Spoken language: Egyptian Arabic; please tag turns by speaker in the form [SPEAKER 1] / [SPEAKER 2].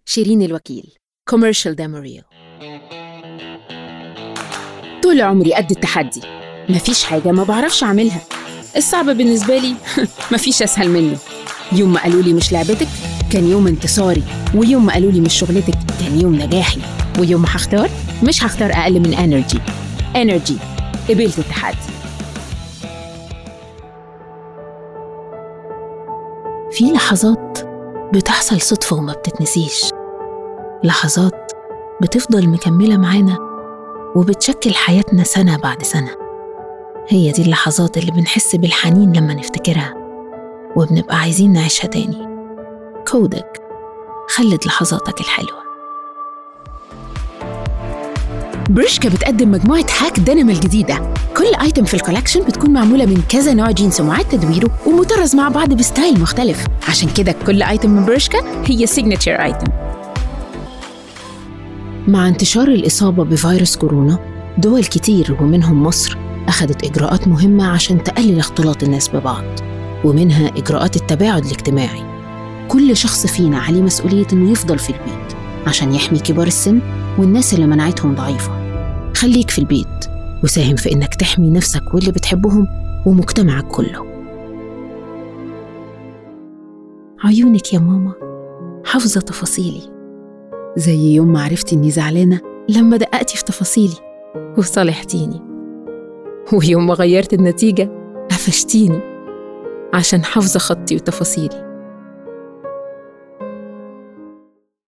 [SPEAKER 1] شيرين الوكيل كوميرشال داموريل طول عمري قد التحدي مفيش حاجة ما بعرفش أعملها الصعب بالنسبة لي مفيش أسهل منه يوم ما قالوا لي مش لعبتك كان يوم انتصاري ويوم ما قالوا لي مش شغلتك كان يوم نجاحي ويوم ما هختار مش هختار أقل من انرجي انرجي قبلت التحدي في لحظات بتحصل صدفة وما بتتنسيش لحظات بتفضل مكملة معانا وبتشكل حياتنا سنة بعد سنة هي دي اللحظات اللي بنحس بالحنين لما نفتكرها وبنبقى عايزين نعيشها تاني كودك خلد لحظاتك الحلوة برشكا بتقدم مجموعة هاك دينم الجديدة كل ايتم في الكولكشن بتكون معمولة من كذا نوع جينز ومعاد تدويره ومطرز مع بعض بستايل مختلف عشان كده كل ايتم من برشكا هي سيجنتشر ايتم مع انتشار الإصابة بفيروس كورونا دول كتير ومنهم مصر أخذت إجراءات مهمة عشان تقلل اختلاط الناس ببعض ومنها إجراءات التباعد الاجتماعي كل شخص فينا عليه مسؤولية إنه يفضل في البيت عشان يحمي كبار السن والناس اللي مناعتهم ضعيفة خليك في البيت وساهم في إنك تحمي نفسك واللي بتحبهم ومجتمعك كله عيونك يا ماما حافظة تفاصيلي زي يوم ما عرفتي إني زعلانة لما دققتي في تفاصيلي وصالحتيني ويوم ما غيرت النتيجة قفشتيني عشان حافظة خطي وتفاصيلي